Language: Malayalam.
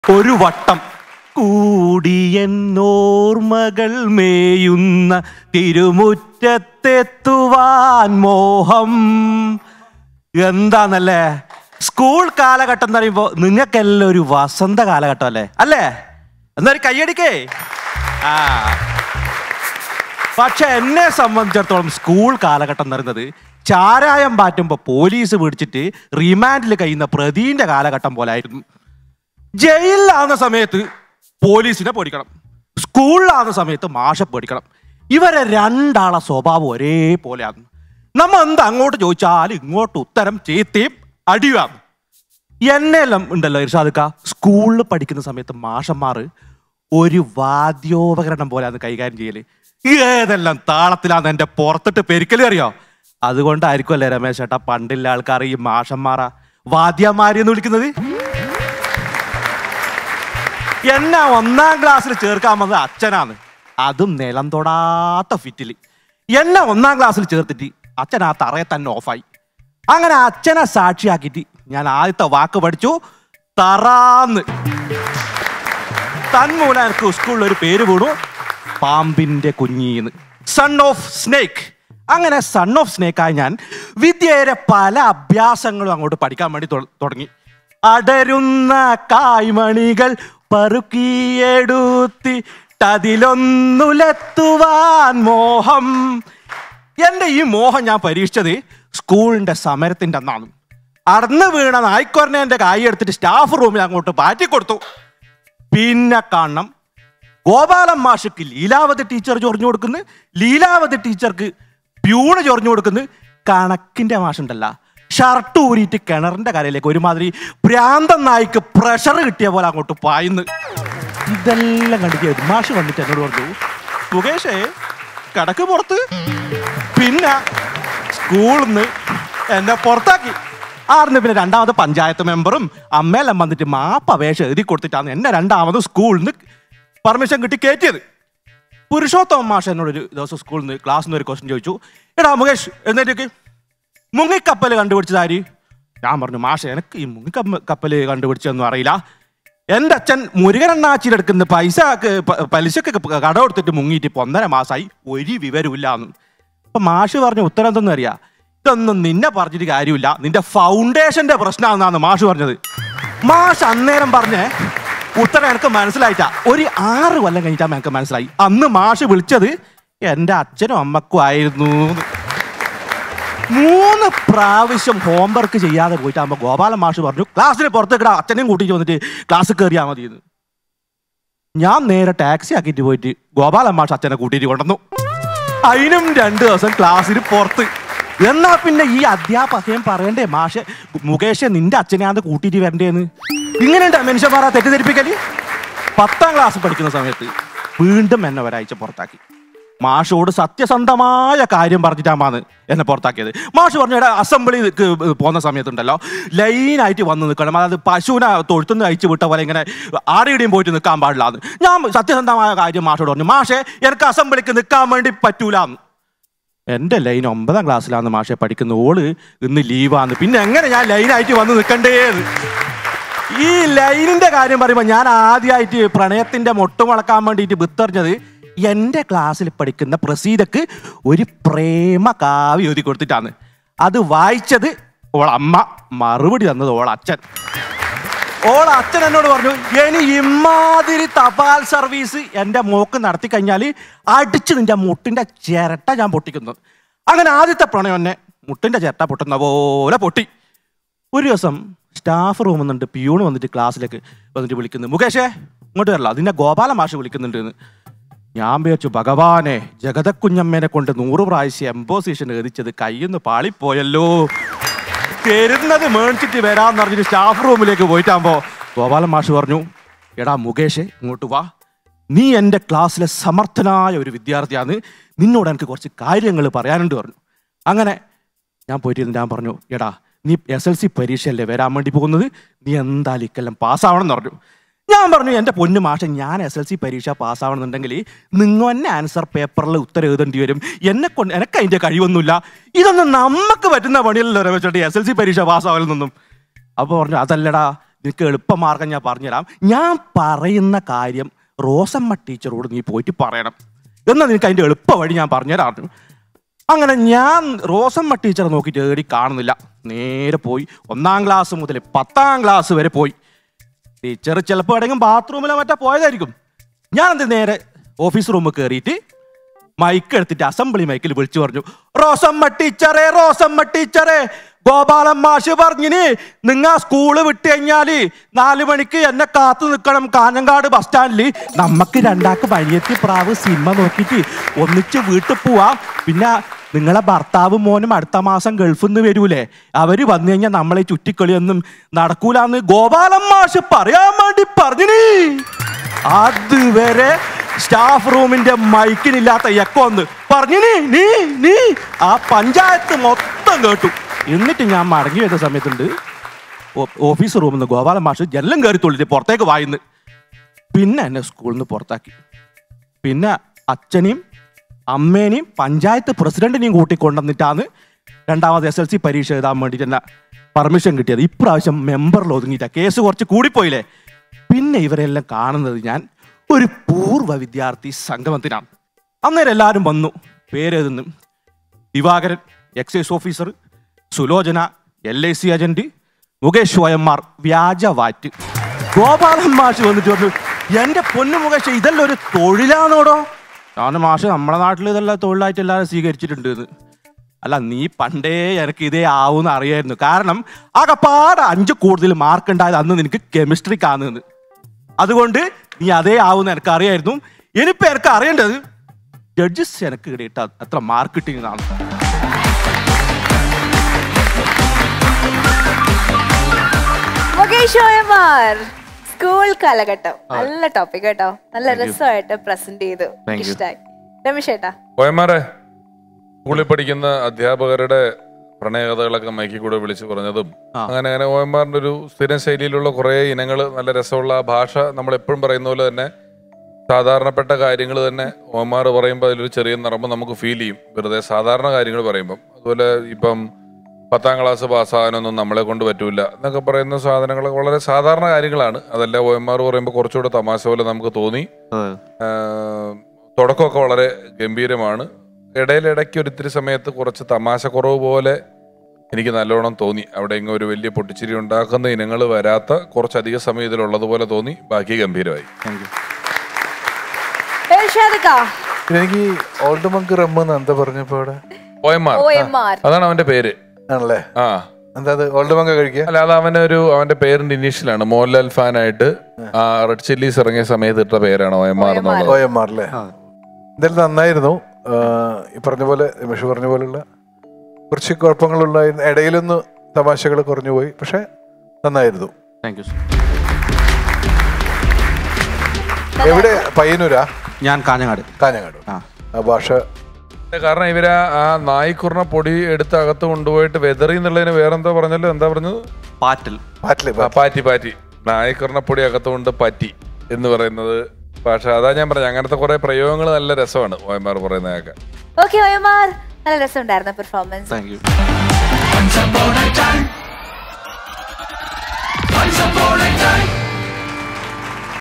ഒരു വട്ടം കൂടിയെന്നോർമകൾ മേയുന്ന തിരുമുറ്റത്തെത്തുവാൻ മോഹം എന്താന്നല്ലേ സ്കൂൾ കാലഘട്ടം എന്ന് പറയുമ്പോ നിങ്ങൾക്കെല്ലാം ഒരു വസന്ത കാലഘട്ടം അല്ലേ അല്ലേ എന്നൊരു കയ്യടിക്കേ ആ പക്ഷെ എന്നെ സംബന്ധിച്ചിടത്തോളം സ്കൂൾ കാലഘട്ടം എന്ന് പറയുന്നത് ചാരായം പാറ്റുമ്പോൾ പോലീസ് പിടിച്ചിട്ട് റിമാൻഡിൽ കഴിയുന്ന പ്രതിന്റെ കാലഘട്ടം പോലെ ആയിരുന്നു ജയിലിലാവുന്ന സമയത്ത് പോലീസിനെ പേടിക്കണം സ്കൂളിലാവുന്ന സമയത്ത് മാഷ പേടിക്കണം ഇവരെ രണ്ടാളെ സ്വഭാവം ഒരേപോലെയാണ് നമ്മ എന്ത് അങ്ങോട്ട് ചോദിച്ചാൽ ഇങ്ങോട്ട് ഉത്തരം ചീത്തയും അടിയുമാണ് എന്നെല്ലാം ഉണ്ടല്ലോ ഇർഷാദക്ക സ്കൂളിൽ പഠിക്കുന്ന സമയത്ത് മാഷന്മാർ ഒരു വാദ്യോപകരണം പോലെയാണ് കൈകാര്യം ചെയ്യല് ഏതെല്ലാം താളത്തിലാന്ന് എന്റെ പുറത്തിട്ട് പെരിക്കല് അറിയോ അതുകൊണ്ടായിരിക്കും അല്ലേ രമേശ് ചേട്ടാ പണ്ടുള്ള ആൾക്കാർ ഈ മാഷന്മാരാ വാദ്യമാരി എന്ന് വിളിക്കുന്നത് എന്നെ ഒന്നാം ക്ലാസ്സിൽ ചേർക്കാൻ വന്നത് അച്ഛനാണ് അതും നിലം തൊടാത്ത ഫിറ്റില് എന്നെ ഒന്നാം ക്ലാസ്സിൽ ചേർത്തിട്ട് അച്ഛൻ ആ തറയെ തന്നെ ഓഫായി അങ്ങനെ അച്ഛനെ സാക്ഷിയാക്കിയിട്ട് ഞാൻ ആദ്യത്തെ വാക്ക് പഠിച്ചു തറാന്ന് തന്മൂലം എനിക്ക് സ്കൂളിൽ ഒരു പേര് വീണു പാമ്പിന്റെ കുഞ്ഞീന്ന് സൺ ഓഫ് സ്നേക്ക് അങ്ങനെ സൺ ഓഫ് സ്നേക്കായി ഞാൻ വിദ്യയുടെ പല അഭ്യാസങ്ങളും അങ്ങോട്ട് പഠിക്കാൻ വേണ്ടി തൊ- തുടങ്ങി അടരുന്ന കായ്മണികൾ പറുക്കിയെടുത്തി തതിലൊന്നുലെത്തുവാൻ മോഹം എന്റെ ഈ മോഹം ഞാൻ പരീക്ഷിച്ചത് സ്കൂളിന്റെ സമരത്തിന്റെ അന്നാണ് അടന്ന് വീണ നായ്ക്കൊരനെ എന്റെ കായ് എടുത്തിട്ട് സ്റ്റാഫ് റൂമിൽ അങ്ങോട്ട് പാറ്റി കൊടുത്തു പിന്നെ കാണണം ഗോപാലൻ മാഷക്ക് ലീലാവതി ടീച്ചർ ചൊറിഞ്ഞു കൊടുക്കുന്നു ലീലാവതി ടീച്ചർക്ക് പ്യൂണ് ചൊറിഞ്ഞു കൊടുക്കുന്നു കണക്കിന്റെ മാഷുണ്ടല്ല ഷർട്ട് ഊരിയിട്ട് കിണറിന്റെ കരയിലേക്ക് ഒരുമാതിരി ഭ്രാന്തൻ നായിക്ക് പ്രഷർ കിട്ടിയ പോലെ അങ്ങോട്ട് പായുന്നു ഇതെല്ലാം കണ്ടിട്ട് മാഷ് വന്നിട്ട് എന്നോട് പറഞ്ഞു സുകേഷേ കടക്ക് പുറത്ത് പിന്നെ സ്കൂളിൽ നിന്ന് എന്നെ പുറത്താക്കി ആർന്ന് പിന്നെ രണ്ടാമത് പഞ്ചായത്ത് മെമ്പറും അമ്മയെല്ലാം വന്നിട്ട് മാപ്പ് അപേക്ഷ എഴുതി കൊടുത്തിട്ടാണ് എന്നെ രണ്ടാമത് സ്കൂളിൽ നിന്ന് പെർമിഷൻ കിട്ടി കയറ്റിയത് പുരുഷോത്തമ മാഷ എന്നോട് ഒരു ദിവസം സ്കൂളിൽ നിന്ന് ക്ലാസ്സിൽ നിന്ന് ഒരു ക്വസ്റ്റ്യൻ ചോദിച്ചു എടാ മുകേഷ് എന്നിട്ടേക്ക് മുങ്ങിക്കപ്പൽ കണ്ടുപിടിച്ചതാര് ഞാൻ പറഞ്ഞു മാഷ എനിക്ക് ഈ മുങ്ങിക്കപ്പ കപ്പൽ കണ്ടുപിടിച്ചതൊന്നും അറിയില്ല എൻ്റെ അച്ഛൻ മുരുകനെണ്ണാച്ചിയുടെ എടുക്കുന്ന പൈസ പലിശക്ക് കട കൊടുത്തിട്ട് മുങ്ങിയിട്ട് ഇപ്പൊ ഒന്നര മാസമായി ഒരു വിവരമില്ല എന്ന് അപ്പൊ മാഷ് പറഞ്ഞ ഉത്തരം എന്തെന്ന് അറിയാ ഇതൊന്നും നിന്നെ പറഞ്ഞിട്ട് കാര്യമില്ല നിന്റെ ഫൗണ്ടേഷന്റെ പ്രശ്നമാണെന്നാണ് മാഷ് പറഞ്ഞത് മാഷ് അന്നേരം പറഞ്ഞേ ഉത്തരം എനിക്ക് മനസ്സിലായിട്ടാ ഒരു ആറ് കൊല്ലം കഴിഞ്ഞിട്ടാ എനിക്ക് മനസ്സിലായി അന്ന് മാഷ് വിളിച്ചത് എൻ്റെ അച്ഛനും അമ്മക്കും ആയിരുന്നു എന്ന്. മൂന്ന് പ്രാവശ്യം ഹോംവർക്ക് ചെയ്യാതെ പോയിട്ടാകുമ്പോൾ ഗോപാലൻ മാഷ് പറഞ്ഞു ക്ലാസ്സിന് പുറത്ത് കിടാ അച്ഛനെയും കൂട്ടിയിട്ട് വന്നിട്ട് ക്ലാസ് കയറിയാൽ മതി എന്ന് ഞാൻ നേരെ ടാക്സി ആക്കിയിട്ട് പോയിട്ട് ഗോപാലൻ മാഷ് അച്ഛനെ കൂട്ടിയിട്ട് കൊണ്ടുവന്നു അതിനും രണ്ട് ദിവസം ക്ലാസ്സിന് പുറത്ത് എന്നാ പിന്നെ ഈ അധ്യാപകൻ പറയണ്ടേ മാഷെ മുകേഷെ നിന്റെ അച്ഛനെയാണ് കൂട്ടിയിട്ട് വരണ്ടേന്ന് ഇങ്ങനെയുണ്ട് മനുഷ്യന്മാരാ തെറ്റിദ്ധരിപ്പിക്കല് പത്താം ക്ലാസ് പഠിക്കുന്ന സമയത്ത് വീണ്ടും എന്നെ ഒരാഴ്ച പുറത്താക്കി മാഷോട് സത്യസന്ധമായ കാര്യം പറഞ്ഞിട്ടാമാണ് എന്നെ പുറത്താക്കിയത് മാഷ് പറഞ്ഞു എടാ അസംബ്ലി പോകുന്ന സമയത്തുണ്ടല്ലോ ലൈനായിട്ട് വന്ന് നിൽക്കണം അതായത് പശുവിനെ തൊഴുത്തുനിന്ന് അയച്ചു വിട്ട പോലെ ഇങ്ങനെ ആടെയിടെയും പോയിട്ട് നിൽക്കാൻ പാടില്ലാന്ന് ഞാൻ സത്യസന്ധമായ കാര്യം മാഷോട് പറഞ്ഞു മാഷെ എനിക്ക് അസംബ്ലിക്ക് നിൽക്കാൻ വേണ്ടി പറ്റൂലാന്ന് എൻ്റെ ലൈൻ ഒമ്പതാം ക്ലാസ്സിലാണ് മാഷെ പഠിക്കുന്ന ഓള് ഇന്ന് ലീവാന്ന് പിന്നെ എങ്ങനെ ഞാൻ ലൈനായിട്ട് വന്ന് നിൽക്കണ്ടേന്ന് ഈ ലൈനിന്റെ കാര്യം പറയുമ്പോൾ ഞാൻ ആദ്യമായിട്ട് പ്രണയത്തിന്റെ മൊട്ട് മുളക്കാൻ വേണ്ടിയിട്ട് വിത്തെറിഞ്ഞത് എൻ്റെ ക്ലാസ്സിൽ പഠിക്കുന്ന പ്രസീതക്ക് ഒരു പ്രേമ കാവ്യം എഴുതി കൊടുത്തിട്ടാണ് അത് വായിച്ചത് ഓളമ്മ മറുപടി തന്നത് ഓളച്ഛൻ ഓൾ അച്ഛൻ എന്നോട് പറഞ്ഞു ഇനി ഇമാതിരി തപാൽ സർവീസ് എൻ്റെ മോക്ക് നടത്തി കഴിഞ്ഞാൽ അടിച്ച് നിന്റെ മുട്ടിന്റെ ചിരട്ട ഞാൻ പൊട്ടിക്കുന്നു അങ്ങനെ ആദ്യത്തെ പ്രണയം എന്നെ മുട്ടിന്റെ ചിരട്ട പൊട്ടുന്ന പോലെ പൊട്ടി ഒരു ദിവസം സ്റ്റാഫ് റൂമിൽ നിന്നുണ്ട് പിയൂണ് വന്നിട്ട് ക്ലാസ്സിലേക്ക് വന്നിട്ട് വിളിക്കുന്നു മുകേഷേ ഇങ്ങോട്ട് വരല്ല അതിന്റെ ഗോപാല മാഷ് വിളിക്കുന്നുണ്ട് എന്ന് ഞാൻ വിചാരിച്ചു ഭഗവാനെ ജഗതക്കുഞ്ഞമ്മേനെ കൊണ്ട് നൂറ് പ്രാവശ്യം എംബോസിഷൻ എഴുതിച്ചത് കയ്യിന്ന് പാളിപ്പോയല്ലോ തരുന്നത് മേടിച്ചിട്ട് വരാന്ന് പറഞ്ഞിട്ട് സ്റ്റാഫ് റൂമിലേക്ക് പോയിട്ടാകുമ്പോ ഗോപാലൻ മാഷ് പറഞ്ഞു എടാ മുകേഷ് ഇങ്ങോട്ട് വാ നീ എൻ്റെ ക്ലാസ്സിലെ സമർത്ഥനായ ഒരു വിദ്യാർത്ഥിയാണ് നിന്നോട് എനിക്ക് കുറച്ച് കാര്യങ്ങൾ പറയാനുണ്ട് പറഞ്ഞു അങ്ങനെ ഞാൻ പോയിട്ട് ഞാൻ പറഞ്ഞു എടാ നീ എസ് എൽ സി പരീക്ഷയല്ലേ വരാൻ വേണ്ടി പോകുന്നത് നീ എന്തായാലും ഇക്കെല്ലാം പാസ്സാവണം എന്ന് പറഞ്ഞു ഞാൻ പറഞ്ഞു എൻ്റെ പൊന്നു മാഷ ഞാൻ എസ് എൽ സി പരീക്ഷ പാസ്സാവണമെന്നുണ്ടെങ്കിൽ നിങ്ങൾ തന്നെ ആൻസർ പേപ്പറിൽ ഉത്തരം എഴുതേണ്ടി വരും എന്നെ കൊണ്ട് എനിക്ക് അതിൻ്റെ കഴിവൊന്നുമില്ല ഇതൊന്നും നമുക്ക് പറ്റുന്ന പണിയല്ലല്ലോ രമേശേട്ടി എസ് എൽ സി പരീക്ഷ പാസ്സാവലെന്നൊന്നും അപ്പോൾ പറഞ്ഞു അതല്ലടാ നിനക്ക് എളുപ്പമാർഗം ഞാൻ പറഞ്ഞുതരാം ഞാൻ പറയുന്ന കാര്യം റോസമ്മ ടീച്ചറോട് നീ പോയിട്ട് പറയണം എന്നാൽ നിനക്ക് അതിൻ്റെ എളുപ്പ വഴി ഞാൻ പറഞ്ഞുതരാം അങ്ങനെ ഞാൻ റോസമ്മ ടീച്ചറെ നോക്കിയിട്ട് ഏടി കാണുന്നില്ല നേരെ പോയി ഒന്നാം ക്ലാസ് മുതൽ പത്താം ക്ലാസ് വരെ പോയി ടീച്ചർ ചിലപ്പോൾ എവിടെയെങ്കിലും ബാത്റൂമിലോ മറ്റോ പോയതായിരിക്കും ഞാൻ എന്ത് നേരെ ഓഫീസ് റൂമിൽ കയറിയിട്ട് മൈക്ക് എടുത്തിട്ട് അസംബ്ലി മൈക്കിൽ വിളിച്ചു പറഞ്ഞു റോസമ്മ ടീച്ചറേ റോസമ്മ ടീച്ചറേ ഗോപാലൻ മാഷ് പറഞ്ഞിന് നിങ്ങ സ്കൂള് വിട്ട് കഴിഞ്ഞാല് നാല് മണിക്ക് എന്നെ കാത്തു നിൽക്കണം കാഞ്ഞങ്ങാട് ബസ് സ്റ്റാൻഡിൽ നമുക്ക് രണ്ടാക്ക് വനിയത്തി പ്രാവ് സിനിമ നോക്കിയിട്ട് ഒന്നിച്ച് വീട്ടിൽ പോവാം പിന്നെ നിങ്ങളെ ഭർത്താവും മോനും അടുത്ത മാസം ഗൾഫിൽ നിന്ന് വരൂലേ അവര് വന്നു കഴിഞ്ഞാൽ നമ്മളെ ചുറ്റിക്കളിയൊന്നും നടക്കൂലെന്ന് ഗോപാലൻ മാഷ് പറയാൻ വേണ്ടി പറഞ്ഞിന് അതുവരെ സ്റ്റാഫ് റൂമിന്റെ മൈക്കിനില്ലാത്ത എക്കോ ഒന്ന് പറഞ്ഞു നീ നീ നീ ആ പഞ്ചായത്ത് മൊത്തം കേട്ടു എന്നിട്ട് ഞാൻ മടങ്ങി വരുന്ന സമയത്തുണ്ട് ഓ- ഓഫീസ് റൂമിൽ നിന്ന് ഗോപാലൻ മാഷ് ജനലും കയറി തൊള്ളിട്ട് പുറത്തേക്ക് വായിന്ന് പിന്നെ എന്നെ സ്കൂളിൽ നിന്ന് പുറത്താക്കി പിന്നെ അച്ഛനെയും അമ്മേനെയും പഞ്ചായത്ത് പ്രസിഡന്റിനെയും കൂട്ടിക്കൊണ്ടുവന്നിട്ടാണ് രണ്ടാമത് എസ് എൽ സി പരീക്ഷ എഴുതാൻ വേണ്ടിയിട്ട് എന്നെ പെർമിഷൻ കിട്ടിയത് ഇപ്രാവശ്യം മെമ്പറിൽ ഒതുങ്ങിയിട്ടാ കേസ് കുറച്ച് കൂടിപ്പോയില്ലേ പിന്നെ ഇവരെല്ലാം കാണുന്നത് ഞാൻ ഒരു പൂർവ്വ വിദ്യാർത്ഥി സംഗമത്തിനാണ് അന്നേരം എല്ലാവരും വന്നു പേരെഴുതുന്നു Divakaran excise officer Sulochana L I C agent Mukesh വയന്മാർ വ്യാജ വാറ്റ് ഗോപാലൻ മാഷ് വന്നിട്ട് പറഞ്ഞു എന്റെ പൊന്നു മുകേഷ് ഇതെല്ലാം ഒരു തൊഴിലാണോടോ ഞാൻ മാഷ് നമ്മുടെ നാട്ടിൽ ഇതെല്ലാം തൊഴിലായിട്ട് എല്ലാവരും സ്വീകരിച്ചിട്ടുണ്ട് എന്ന് അല്ല നീ പണ്ടേ എനിക്ക് ഇതേ ആവുമെന്ന് അറിയായിരുന്നു കാരണം ആകപ്പാട് അഞ്ച് കൂടുതൽ മാർക്ക് ഉണ്ടായത് അന്ന് നിനക്ക് കെമിസ്ട്രിക്കാന്ന് അതുകൊണ്ട് നീ അതേ ആവുമെന്ന് എനിക്ക് അറിയായിരുന്നു ഇനിയിപ്പോ എനിക്ക് അറിയേണ്ടത് ജഡ്ജസ് എനിക്ക് കിട്ടിയിട്ട് എത്ര മാർക്ക് കിട്ടിയെന്നാണ് മുകേഷ് ഓയമാർ സ്കൂൾ കാലഘട്ടം നല്ല ടോപ്പിക് കേട്ടോ നല്ല രസമായിട്ട് പ്രസന്റ് ചെയ്തു Thank you. ഇഷ്ടായി രമേശ് ഏട്ടാ പോയമാരെ സ്കൂളിൽ പഠിക്കുന്ന അധ്യാപകരുടെ പ്രണയകഥകളൊക്കെ മൈക്കിൽ കൂടെ വിളിച്ചു പറഞ്ഞതും ആ. അങ്ങനെ അങ്ങനെ ഓയന്മാറിന്റെ ഒരു സ്ഥിരം ശൈലിയിലുള്ള കുറേ ഇനങ്ങൾ നല്ല രസമുള്ള ആ ഭാഷ നമ്മൾ എപ്പോഴും പറയുന്ന പോലെ തന്നെ സാധാരണപ്പെട്ട കാര്യങ്ങൾ തന്നെ ഓമാർ പറയുമ്പോൾ അതിലൊരു ചെറിയ നിറമ്പ് നമുക്ക് ഫീൽ ചെയ്യും വെറുതെ സാധാരണ കാര്യങ്ങൾ പറയുമ്പം അതുപോലെ ഇപ്പം പത്താം ക്ലാസ് പാസ്സാകാനൊന്നും നമ്മളെ കൊണ്ട് പറ്റൂല എന്നൊക്കെ പറയുന്ന സാധനങ്ങൾ വളരെ സാധാരണ കാര്യങ്ങളാണ് അതല്ല ഒ എം ആർ പറയുമ്പോൾ കുറച്ചുകൂടെ തമാശ പോലെ നമുക്ക് തോന്നി ആഹ് തുടക്കമൊക്കെ വളരെ ഗംഭീരമാണ് ഇടയിലിടയ്ക്ക് ഒരിത്തിരി സമയത്ത് കുറച്ച് തമാശ കുറവ് പോലെ എനിക്ക് നല്ലോണം തോന്നി അവിടെ ഇങ്ങ് ഒരു വലിയ പൊട്ടിച്ചിരി ഉണ്ടാക്കുന്ന ഇനങ്ങൾ വരാത്ത കുറച്ചധിക സമയം ഇതിലുള്ളതുപോലെ തോന്നി ബാക്കി ഗംഭീരമായി താങ്ക് യു ഏഷ്യാദിക്കാ പിന്നെ എനിക്ക് ഓൾഡ് മങ്ക് റമ്മ് എന്ന് എന്താ പറഞ്ഞപ്പോ അവിടെ O M R O M R അതാണ് അവന്റെ പേര് ആണല്ലേ ആ എന്താ അത് ഓൾഡ് മങ്ക് കഴിക്കുക അല്ല അത് അവന്റെ ഒരു അവന്റെ പേരിന്റെ ഇനീഷ്യലാണ് മോഹൻലാൽ ഫാൻ ആയിട്ട് ആ റെഡ് ചില്ലീസ് ഇറങ്ങിയ സമയത്ത് ഇട്ട പേരാണ് ഒ എം ആർ എന്നുള്ളത് ഒ എം ആർ അല്ലേ എന്തായാലും നന്നായിരുന്നു ആ, ഈ പറഞ്ഞ പോലെ രമേഷ് പറഞ്ഞ പോലുള്ള കുറച്ച് കുഴപ്പങ്ങളുണ്ടായിരുന്നു ഇടയിലൊന്ന് തമാശകൾ കുറഞ്ഞു പോയി പക്ഷെ നന്നായിരുന്നു താങ്ക് യു എവിടെ പയ്യന്നൂരാ ഞാൻ കാഞ്ഞങ്ങാട് കാഞ്ഞങ്ങാട് ആ ആ ഭാഷ കാരണം ഇവര് ആ നായിക്കുറിന പൊടി എടുത്ത് അകത്ത് കൊണ്ടുപോയിട്ട് വെതറി എന്നുള്ളതിന് വേറെന്തോ പറഞ്ഞല്ലോ എന്താ പറഞ്ഞത് പാറ്റൽ പാറ്റില് ആ, പാറ്റി പാറ്റി നായിക്കുറിന പൊടി അകത്ത് കൊണ്ട് പറ്റി എന്ന് പറയുന്നത് പക്ഷെ അതാ ഞാൻ പറഞ്ഞത് അങ്ങനത്തെ കുറെ പ്രയോഗങ്ങൾ നല്ല രസമാണ് ഓയമാർ പറയുന്നതൊക്കെ ഓക്കെ ഒ എം ആർ നല്ല രസമുണ്ടായിരുന്നു performance thank you Once upon a time. Once upon